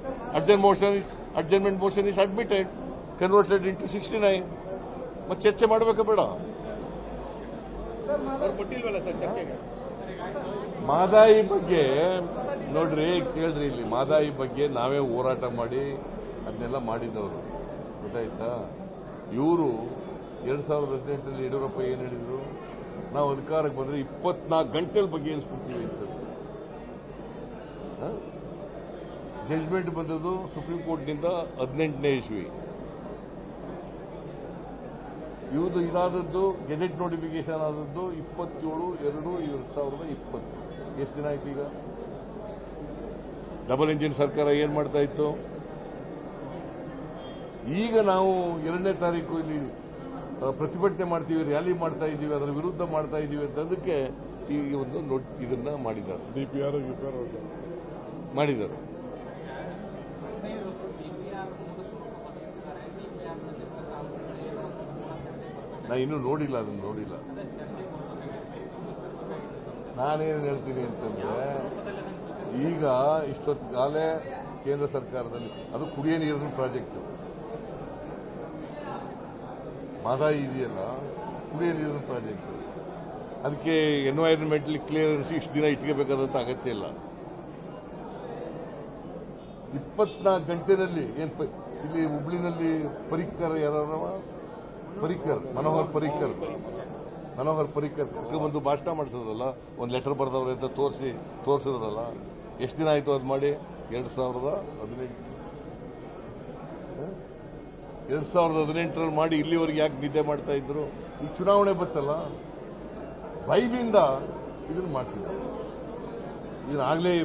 adjourn motion is adjournment motion is admitted converted into sixty nine ಮತ್ತೆ ಚರ್ಚೆ ಮಾಡಬೇಕಾ ಬೇಡ ಅವ್ರು ಕೊಟ್ಟಿಲ್ವಲ್ಲ ಸರ್ ಚರ್ಚೆಗೆ ಮಾದಾಯಿ ಬಗ್ಗೆ ನೋಡ್ರಿ ಕೇಳ್ರಿ ಇಲ್ಲಿ ಮಾದಾಯಿ ಬಗ್ಗೆ ನಾವೇ ಹೋರಾಟ ಮಾಡಿ ಅದನ್ನೆಲ್ಲ ಮಾಡಿದವರು ಗೊತ್ತಾಯ್ತಾ ಇವರು ಎರಡ್ ಸಾವಿರದ ಹದಿನೆಂಟರಲ್ಲಿ ಯಡಿಯೂರಪ್ಪ ಏನ್ ಹೇಳಿದ್ರು ನಾವು ಅಧಿಕಾರಕ್ಕೆ ಬಂದ್ರೆ ಇಪ್ಪತ್ನಾಲ್ಕು ಗಂಟೆల ಬಗ್ಗೆ ಏನಿಸ್ಬಿಡ್ತೀವಿ ಅಂತ ಜಡ್ಜ್ಮೆಂಟ್ ಬಂದದ್ದು ಸುಪ್ರೀಂ ಕೋರ್ಟ್ನಿಂದ ಹದಿನೆಂಟನೇ ಇಸ್ವಿ ಇವ್ರದ್ದು ಇದಾದದ್ದು ಗೆಜೆಟ್ ನೋಟಿಫಿಕೇಶನ್ ಆದದ್ದು ಇಪ್ಪತ್ತೇಳು ಎರಡು ಎರಡ್ ಸಾವಿರದ ಇಪ್ಪತ್ತು ಎಷ್ಟು ದಿನ ಆಯ್ತು ಈಗ ಡಬಲ್ ಇಂಜಿನ್ ಸರ್ಕಾರ ಏನ್ ಮಾಡ್ತಾ ಇತ್ತು ಈಗ ನಾವು ಎರಡನೇ ತಾರೀಕು ಇಲ್ಲಿ ಆ, ಪ್ರತಿಭಟನೆ ಮಾಡ್ತೀವಿ ರ್ಯಾಲಿ ಮಾಡ್ತಾ ಇದ್ದೀವಿ ಅದರ ವಿರುದ್ಧ ಮಾಡ್ತಾ ಇದ್ದೀವಿ ಅಂತದಕ್ಕೆ ಈ ಒಂದು ನೋಟ್ ಇದನ್ನ ಮಾಡಿದ್ದಾರೆ ಡಿಪಿಆರ್ ಗಿಪಿಆರ್ ಮಾಡಿದ್ದಾರೆ ನಾ ಇನ್ನೂ ನೋಡಿಲ್ಲ ಅದನ್ನು ನೋಡಿಲ್ಲ ನಾನೇನು ಹೇಳ್ತೀನಿ ಅಂತಂದ್ರೆ ಈಗ ಇಷ್ಟೊತ್ತು ಕಾಲೇ ಕೇಂದ್ರ ಸರ್ಕಾರದಲ್ಲಿ ಅದು ಕುಡಿಯ ನೀರಿನ ಪ್ರಾಜೆಕ್ಟ್ ಮಾದಾಯಿ ಇದೆಯಲ್ಲ ಕುಡಿಯ ನೀರಿನ ಪ್ರಾಜೆಕ್ಟ್ ಅದಕ್ಕೆ ಎನ್ವೈರನ್ಮೆಂಟಲ್ ಕ್ಲಿಯರೆನ್ಸ್ ಇಷ್ಟು ದಿನ ಇಟ್ಕೋಬೇಕಾದಂತ ಅಗತ್ಯ ಇಲ್ಲ ಇಪ್ಪತ್ನಾಲ್ಕು ಗಂಟೆನಲ್ಲಿ ಏನ್ ಪ- ಇಲ್ಲಿ ಹುಬ್ಳಿನಲ್ಲಿ ಪರಿಕ್ಕರ್ ಯಾರವ ಪರಿಕ್ಕರ್ ಮನೋಹರ್ ಪರಿಕ್ಕರ್ ಮನೋಹರ್ ಪರಿಕ್ಕರ್ ಬಂದು ಭಾಷಣ ಮಾಡಿಸಿದ್ರಲ್ಲ ಒಂದು ಲೆಟರ್ ಬರ್ದವ್ರೆ ಅಂತ ತೋರಿಸಿ ತೋರಿಸಿದ್ರಲ್ಲ ಎಷ್ಟು ದಿನ ಆಯ್ತು ಅದು ಮಾಡಿ ಎರಡ್ ಸಾವಿರದ ಹದಿನೆಂಟು ಎರಡ್ ಸಾವಿರದ ಹದಿನೆಂಟರಲ್ಲಿ ಮಾಡಿ ಇಲ್ಲಿವರೆಗೆ ಯಾಕೆ ನಿದ್ದೆ ಮಾಡ್ತಾ ಇದ್ರು ಈ ಚುನಾವಣೆ ಬತ್ತಲ್ಲ ಬೈಲಿಂದ ಇದನ್ನು ಮಾಡಿಸಿದ್ರು ಇದನ್ನಾಗಲೇ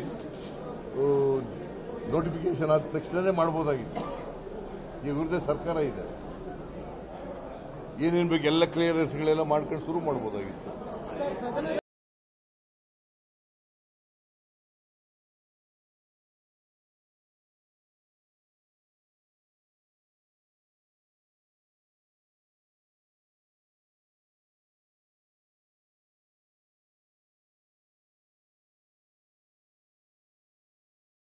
ನೋಟಿಫಿಕೇಶನ್ ಆದ ತಕ್ಷಣನೇ ಮಾಡ್ಬೋದಾಗಿತ್ತು ಈಗ ಇವ್ರದೇ ಸರ್ಕಾರ ಇದೆ ಏನೇನು ಬೇಕು ಎಲ್ಲ ಕ್ಲಿಯರೆನ್ಸ್ಗಳೆಲ್ಲ ಮಾಡ್ಕೊಂಡು ಶುರು ಮಾಡ್ಬೋದಾಗಿತ್ತು ಸರ್ ಸದನ